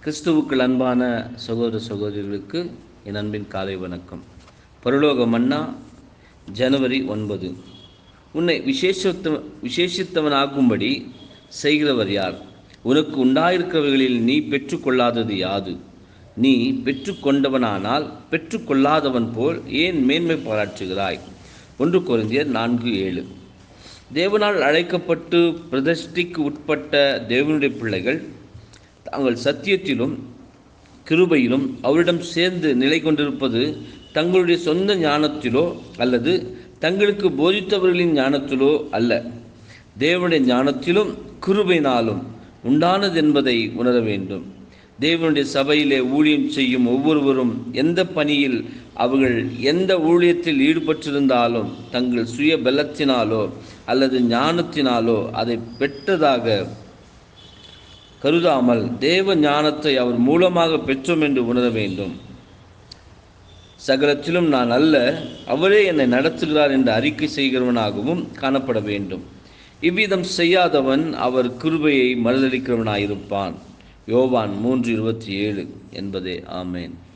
கிறிஸ்துவுக்குள் அன்பான சகோதர சகோதரிகளுக்கு என் அன்பின் காலை வணக்கம் பரலோக மன்னா ஜனவரி ஒன்பது உன்னை விசேஷத்த விசேஷித்தவனாக்கும்படி செய்கிறவர் யார் உனக்கு உண்டாயிருக்கிறவர்களில் நீ பெற்றுக்கொள்ளாதது யாது நீ பெற்றுக்கொண்டவனானால் பெற்றுக்கொள்ளாதவன் போல் ஏன் மேன்மை பாராட்டுகிறாய் ஒன்று கொரிந்தியர் நான்கு ஏழு தேவனால் அழைக்கப்பட்டு பிரதிஷ்டிக்கு உட்பட்ட தேவனுடைய பிள்ளைகள் தாங்கள் சத்தியத்திலும் கிருபையிலும் அவரிடம் சேர்ந்து நிலை கொண்டிருப்பது தங்களுடைய சொந்த ஞானத்திலோ அல்லது தங்களுக்கு போதித்தவர்களின் ஞானத்திலோ அல்ல தேவனுடைய ஞானத்திலும் கிருபையினாலும் உண்டானது என்பதை உணர வேண்டும் தேவனுடைய சபையிலே ஊழியம் செய்யும் ஒவ்வொருவரும் எந்த பணியில் அவர்கள் எந்த ஊழியத்தில் ஈடுபட்டிருந்தாலும் தங்கள் சுய பலத்தினாலோ அல்லது ஞானத்தினாலோ அதை பெற்றதாக கருதாமல் தேவ ஞானத்தை அவர் மூலமாக பெற்றோம் என்று உணர வேண்டும் சகலத்திலும் நான் அல்ல அவரே என்னை நடத்துகிறார் என்று அறிக்கை செய்கிறவனாகவும் காணப்பட வேண்டும் இவ்விதம் செய்யாதவன் அவர் கிருபையை மறுதளிக்கிறவனாயிருப்பான் யோவான் மூன்று இருபத்தி ஏழு என்பதே ஆமேன்